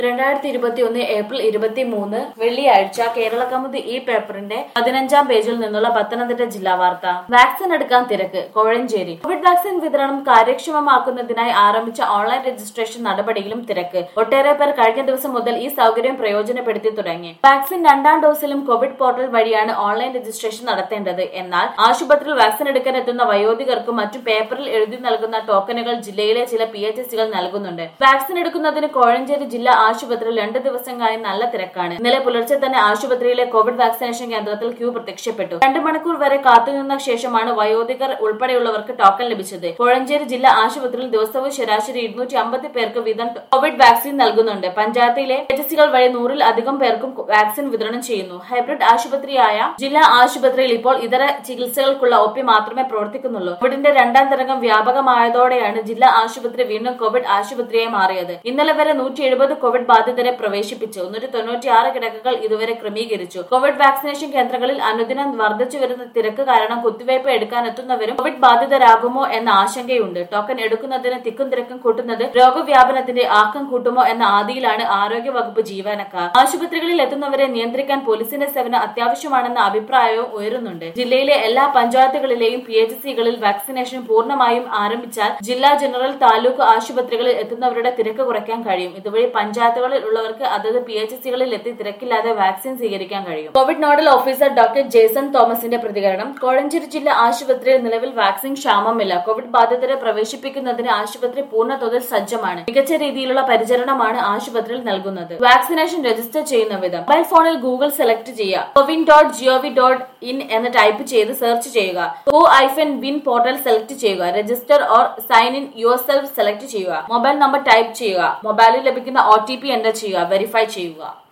രണ്ടായിരത്തി ഇരുപത്തി ഒന്ന് ഏപ്രിൽ ഇരുപത്തി മൂന്ന് വെള്ളിയാഴ്ച കേരള കൗമുദി ഈ പേപ്പറിന്റെ പതിനഞ്ചാം പേജിൽ നിന്നുള്ള പത്തനംതിട്ട ജില്ലാ വാർത്ത വാക്സിൻ എടുക്കാൻ തിരക്ക് കോഴഞ്ചേരി കോവിഡ് വാക്സിൻ വിതരണം കാര്യക്ഷമമാക്കുന്നതിനായി ആരംഭിച്ച ഓൺലൈൻ രജിസ്ട്രേഷൻ നടപടിയിലും തിരക്ക് ഒട്ടേറെ പേർ കഴിഞ്ഞ ദിവസം മുതൽ ഈ സൗകര്യം പ്രയോജനപ്പെടുത്തി തുടങ്ങി വാക്സിൻ രണ്ടാം ഡോസിലും കോവിഡ് പോർട്ടൽ വഴിയാണ് ഓൺലൈൻ രജിസ്ട്രേഷൻ നടത്തേണ്ടത് എന്നാൽ ആശുപത്രിയിൽ വാക്സിൻ എടുക്കാൻ എത്തുന്ന വയോധികർക്കും മറ്റു പേപ്പറിൽ എഴുതി നൽകുന്ന ടോക്കണുകൾ ജില്ലയിലെ ചില പി എച്ച് സികൾ നൽകുന്നുണ്ട് വാക്സിൻ എടുക്കുന്നതിന് കോഴഞ്ചേരി ജില്ലാ ആശുപത്രിയിൽ രണ്ട് ദിവസങ്ങളായി നല്ല തിരക്കാണ് ഇന്നലെ പുലർച്ചെ തന്നെ ആശുപത്രിയിലെ കോവിഡ് വാക്സിനേഷൻ കേന്ദ്രത്തിൽ ക്യൂ പ്രത്യക്ഷപ്പെട്ടു രണ്ട് മണിക്കൂർ വരെ കാത്തുനിന്ന ശേഷമാണ് വയോധികർ ഉൾപ്പെടെയുള്ളവർക്ക് ടോക്കൺ ലഭിച്ചത് കോഴഞ്ചേരി ജില്ലാ ആശുപത്രിയിൽ ദിവസവും ശരാശരി ഇരുന്നൂറ്റി അമ്പത് പേർക്ക് വീതം കോവിഡ് വാക്സിൻ നൽകുന്നുണ്ട് പഞ്ചായത്തിലെ ഏജൻസികൾ വഴി നൂറിൽ അധികം പേർക്കും വാക്സിൻ വിതരണം ചെയ്യുന്നു ഹൈബ്രിഡ് ആശുപത്രിയായ ജില്ലാ ആശുപത്രിയിൽ ഇപ്പോൾ ഇതര ചികിത്സകൾക്കുള്ള ഒ പി മാത്രമേ പ്രവർത്തിക്കുന്നുള്ളൂ കോവിഡിന്റെ രണ്ടാം തരംഗം വ്യാപകമായതോടെയാണ് ജില്ലാ ആശുപത്രി വീണ്ടും കോവിഡ് ആശുപത്രിയായി മാറിയത് ഇന്നലെ വരെ നൂറ്റി എഴുപത് കോവിഡ് ബാധിതരെ പ്രവേശിപ്പിച്ചു നൂറ്റി തൊണ്ണൂറ്റിയാറ് കിടക്കകൾ ഇതുവരെ ക്രമീകരിച്ചു കോവിഡ് വാക്സിനേഷൻ കേന്ദ്രങ്ങളിൽ അനുദിനം വർദ്ധിച്ചു വരുന്ന തിരക്ക് കാരണം കുത്തിവയ്പ് എടുക്കാനെത്തുന്നവരും കോവിഡ് ബാധിതരാകുമോ എന്ന ആശങ്കയുണ്ട് ടോക്കൺ എടുക്കുന്നതിന് തിക്കും തിരക്കും കൂട്ടുന്നത് രോഗവ്യാപനത്തിന്റെ ആക്കം കൂട്ടുമോ എന്ന ആദിയിലാണ് ആരോഗ്യ വകുപ്പ് ജീവനക്കാർ ആശുപത്രികളിൽ എത്തുന്നവരെ നിയന്ത്രിക്കാൻ പോലീസിന്റെ സേവനം അത്യാവശ്യമാണെന്ന അഭിപ്രായവും ഉയരുന്നുണ്ട് ജില്ലയിലെ എല്ലാ പഞ്ചായത്തുകളിലെയും പി എച്ച് സികളിൽ വാക്സിനേഷൻ പൂർണ്ണമായും ആരംഭിച്ചാൽ ജില്ലാ ജനറൽ താലൂക്ക് ആശുപത്രികളിൽ എത്തുന്നവരുടെ തിരക്ക് കുറയ്ക്കാൻ കഴിയും ഇതുവഴി പഞ്ചായത്തുകളിൽ ഉള്ളവർക്ക് അതത് പി എച്ച് സികളിൽ എത്തി തിരക്കില്ലാതെ വാക്സിൻ സ്വീകരിക്കാൻ കഴിയും covid nodal officer doctor Jason തോമസിന്റെ പ്രതികരണം കോഴഞ്ചേരി ജില്ലാ ആശുപത്രിയിൽ നിലവിൽ വാക്സിൻ ക്ഷാമമില്ല കോവിഡ് ബാധിതരെ പ്രവേശിപ്പിക്കുന്നതിന് ആശുപത്രി പൂർണ്ണതോതിൽ സജ്ജമാണ് മികച്ച രീതിയിലുള്ള പരിചരണമാണ് ആശുപത്രിയിൽ നൽകുന്നത് വാക്സിനേഷൻ രജിസ്റ്റർ ചെയ്യുന്ന വിധം മൊബൈൽ ഫോണിൽ ഗൂഗിൾ സെലക്ട് ചെയ്യുക CoWIN dot G O V dot in എന്ന് ടൈപ്പ് ചെയ്ത് സെർച്ച് ചെയ്യുക co hyphen win portal select ചെയ്യുക register or sign in yourself select ചെയ്യുക മൊബൈൽ നമ്പർ ടൈപ്പ് ചെയ്യുക മൊബൈലിൽ ലഭിക്കുന്ന ഒ ടി പി എൻ്റർ ചെയ്യുക വെരിഫൈ ചെയ്യുക